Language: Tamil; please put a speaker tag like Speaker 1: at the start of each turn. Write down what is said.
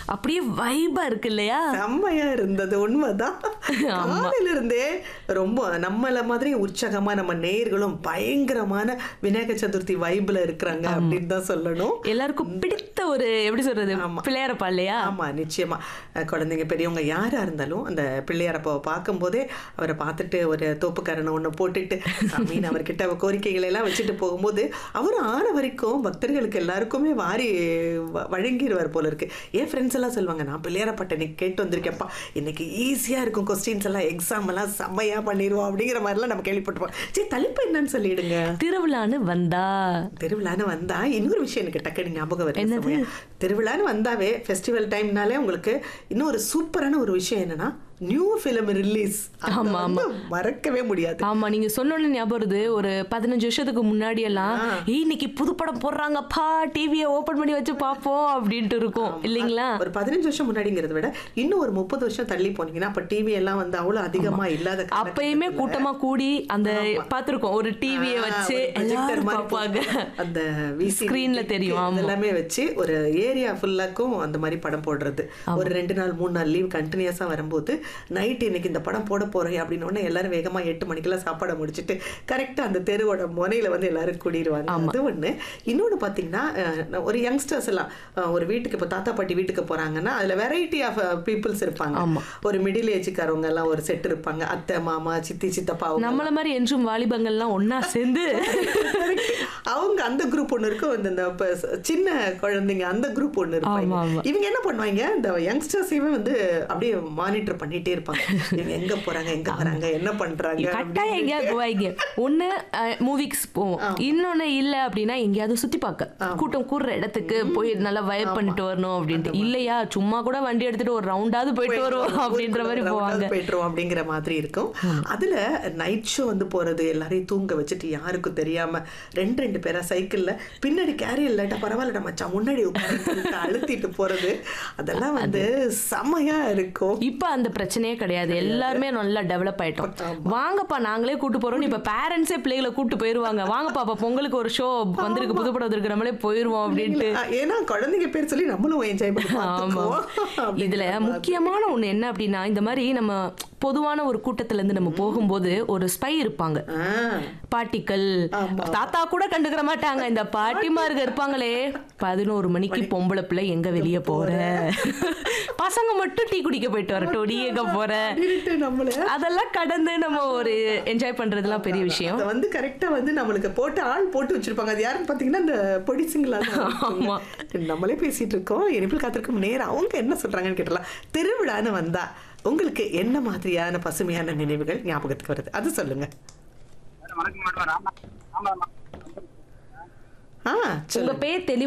Speaker 1: அப்படியே வைபா இருக்கு இல்லையா
Speaker 2: செம்மையா இருந்தது உண்மைதான்
Speaker 1: ஆமா.
Speaker 2: காலையில இருந்தே ரொம்ப நம்மள மாதிரி உற்சாகமா நம்ம நேர்களும் பயங்கரமான விநாயகர் சதுர்த்தி வைப்ல இருக்கிறாங்க அப்படின்னு தான் சொல்லணும்
Speaker 1: எல்லாருக்கும் பிடித்த ஒரு எப்படி சொல்றது பிள்ளையாரப்பா இல்லையா
Speaker 2: ஆமா நிச்சயமா அஹ் குழந்தைங்க பெரியவங்க யாரா இருந்தாலும் அந்த பிள்ளையாரப்பாவை பார்க்கும்போதே அவரை பார்த்துட்டு ஒரு தோப்புக்காரனை ஒண்ணு போட்டுட்டு சாமின்னு அவர்கிட்ட கோரிக்கைகளை எல்லாம் வச்சுட்டு போகும்போது அவர் ஆன வரைக்கும் பக்தர்களுக்கு எல்லாருக்குமே வாரி வ- வழங்கிடுவார் போல இருக்கு என் ஃப்ரெண்ட்ஸ் எல்லாம் சொல்லுவாங்க நான் பிள்ளையாரப்பட்ட இன்னைக்கு கேட்டு வந்திருக்கேன்ப்பா இன்னைக்கு ஈஸியா இருக்கும் கொஸ்டின்ஸ் எல்லாம் எக்ஸாம் எல்லாம் செம்மையா பண்ணிடுவோம் அப்படிங்கிற மாதிரிலாம் நம்ம கேள்விப்பட்டிருப்போம் சரி தலைப்பு என்னன்னு சொல்லிடுங்க
Speaker 1: திருவிழான்னு வந்தா
Speaker 2: திருவிழான்னு வந்தா இன்னொரு விஷயம் எனக்கு டக்குனு ஞாபகம் வருது
Speaker 1: என்னது?
Speaker 2: சௌமியா. திருவிழான்னு வந்தாவே ஃபெஸ்டிவல் டைம்னாலே உங்களுக்கு இன்னொரு சூப்பரான ஒரு விஷயம் என்னன்னா நியூ ஃபிலிம் ரிலீஸ்
Speaker 1: ஆமா, ஆமா.
Speaker 2: மறக்கவே முடியாது
Speaker 1: ஆமா நீங்க சொன்னோன்னு ஞாபகம் வருது ஒரு பதினஞ்சு வருஷத்துக்கு முன்னாடி எல்லாம் "ஏய், இன்னைக்கு புது படம் போடுறாங்கப்பா டிவியை ஓபன் பண்ணி வச்சு பாப்போம் அப்படின்ட்டு இருக்கும் இல்லைங்களா
Speaker 2: ஒரு பதினஞ்சு வருஷம் முன்னாடிங்கிறத விட இன்னும் ஒரு முப்பது வருஷம் தள்ளி போனீங்கன்னா அப்ப டிவி எல்லாம் வந்து அவ்வளவு அதிகமா இல்லாத காலகட்டத்துல
Speaker 1: அப்பயுமே கூட்டமா கூடி அந்த பாத்திருக்கோம் ஒரு டிவியை
Speaker 2: ஆ,
Speaker 1: வச்சு
Speaker 2: ஒரு projector
Speaker 1: எல்லாரும்
Speaker 2: மாதிரி
Speaker 1: பார்ப்பாங்க
Speaker 2: போட்டு அந்த VCD
Speaker 1: Screenல
Speaker 2: டிக்கு
Speaker 1: தெரியும், ஆமா.
Speaker 2: இதெல்லாமே வச்சு ஒரு ஏரியா ஃபுல்லாக்கும் அந்த மாதிரி படம் போடுறது ஒரு ரெண்டு நாள் மூணு நாள் லீவ் கண்டினியூஸா வரும்போது நைட் இன்னைக்கு இந்த படம் போட போறேன் அப்படின்னு உடனே எல்லாரும் வேகமா எட்டு மணிக்கெல்லாம் சாப்பாடை முடிச்சிட்டு கரெக்டா அந்த தெருவோட முனையில வந்து எல்லாரும் கூடிடுவாங்க அது ஒண்ணு இன்னொன்னு பாத்தீங்கன்னா அஹ், ஒரு யங்ஸ்டர்ஸ் எல்லாம் அஹ், ஒரு வீட்டுக்கு இப்போ தாத்தா பாட்டி வீட்டுக்கு போறாங்கன்னா அதுல வெரைட்டி ஆஃப் பீப்புள்ஸ் இருப்பாங்க ஒரு மிடில் ஏஜுக்காரவங்க எல்லாம் ஒரு செட் இருப்பாங்க அத்தை மாமா சித்தி சித்தப்பா அவங்க
Speaker 1: நம்மள மாதிரி என்றும் வாலிபங்கள்லாம் ஒண்ணா சேர்ந்து
Speaker 2: அவங்க அந்த குரூப் ஒண்ணு இருக்கும் இந்த இந்த இப்ப ச- சின்ன குழந்தைங்க அந்த குரூப் ஒண்ணு இருப்பாங்க
Speaker 1: ஆமா, ஆமா.
Speaker 2: இவங்க என்ன பண்ணுவாங்க இந்த யங்ஸ்டர்ஸையுமே வந்து அப்படியே மானிட்டர் பண்ணிட்டே இருப்பாங்க இவங்க எங்க போறாங்க எங்க வராங்க என்ன பண்றாங்க
Speaker 1: கட்டாயம் எங்கேயாவது போவாங்க ஒண்ணு மூவிக்கு போவோம் இன்னொன்னு இல்ல அப்படின்னா எங்கேயாவது சுத்தி பார்க்க கூட்டம் கூடுற இடத்துக்கு போய் நல்லா வயப் பண்ணிட்டு வரணும் அப்படின்ட்டு இல்லையா சும்மா கூட வண்டி எடுத்துட்டு ஒரு ரவுண்டாவது போயிட்டு வருவோம் அப்படின்ற மாதிரி
Speaker 2: ஊருக்குள்ள
Speaker 1: போவாங்க
Speaker 2: round போயிட்டுருவோம் அப்படிங்கிற மாதிரி இருக்கும் அதுல நைட் ஷோ வந்து போறது எல்லாரையும் தூங்க வச்சுட்டு யாருக்கும் தெரியாம ரெண்டு ரெண்டு பேரா சைக்கிள்ல பின்னாடி கேரியர் இல்லாட்டா பரவாயில்லடா மச்சான் முன்னாடி உட்காருன்னு சொல்லிட்டு அழுத்திட்டு போறது அதெல்லாம் வந்து செமையா இருக்கும்
Speaker 1: இப்ப அந்த பிரச்சனையே கிடையாது எல்லாருமே நல்லா டெவலப் ஆயிட்டோம் வாங்கப்பா நாங்களே கூட்டு போறோம் இப்ப பேரண்ட்ஸே பிள்ளைகளை கூட்டு போயிருவாங்க வாங்கப்பா அப்ப பொங்கலுக்கு ஒரு ஷோ வந்திருக்கு புதுப்படம் வந்திருக்கு நம்மளே போயிருவோம் அப்படின்ட்டு
Speaker 2: ஏன்னா குழந்தைங்க பேர் சொல்லி நம்மளும் என்ஜாய் பண்ணி
Speaker 1: ஆமா
Speaker 2: பார்த்துக்குவோம்.
Speaker 1: இதுல முக்கியமான ஒண்ணு என்ன அப்படின்னா இந்த மாதிரி நம்ம பொதுவான ஒரு கூட்டத்துல இருந்து நம்ம போகும்போது ஒரு ஸ்பை இருப்பாங்க
Speaker 2: ஆ,
Speaker 1: பாட்டிகள் தாத்தா கூட கண்டுக்கிற மாட்டாங்க இந்த பாட்டிமாருங்க இருப்பாங்களே பதினோரு மணிக்கு பொம்பளை பிள்ளை எங்க வெளிய போற பசங்க மட்டும் டீ குடிக்க போயிட்டு வரட்டும் நீ எங்க போற
Speaker 2: அப்படின்ட்டு நம்மள
Speaker 1: அதெல்லாம் கடந்து நம்ம ஒரு என்ஜாய் பண்றதுலாம் பெரிய விஷயம்
Speaker 2: அதை வந்து கரெக்டா வந்து நம்மளுக்கு போட்டு ஆள் போட்டு வச்சிருப்பாங்க அது யாருன்னு பாத்தீங்கன்னா இந்த பொடிசுங்களா
Speaker 1: ஆமா.
Speaker 2: நம்மளே பேசிட்டு இருக்கோம் இனிப்பில் காத்திருக்கும் நேரம் அவங்க என்ன சொல்றாங்கன்னு கேட்டலாம் திருவிழான்னு வந்தா உங்களுக்கு என்ன மாதிரியான பசுமையான நினைவுகள் ஞாபகத்துக்கு வருது அது சொல்லுங்க
Speaker 3: வணக்கம் மேடம் ராமா ராமா
Speaker 2: ஆ
Speaker 1: உங்க பேர் தெளிவா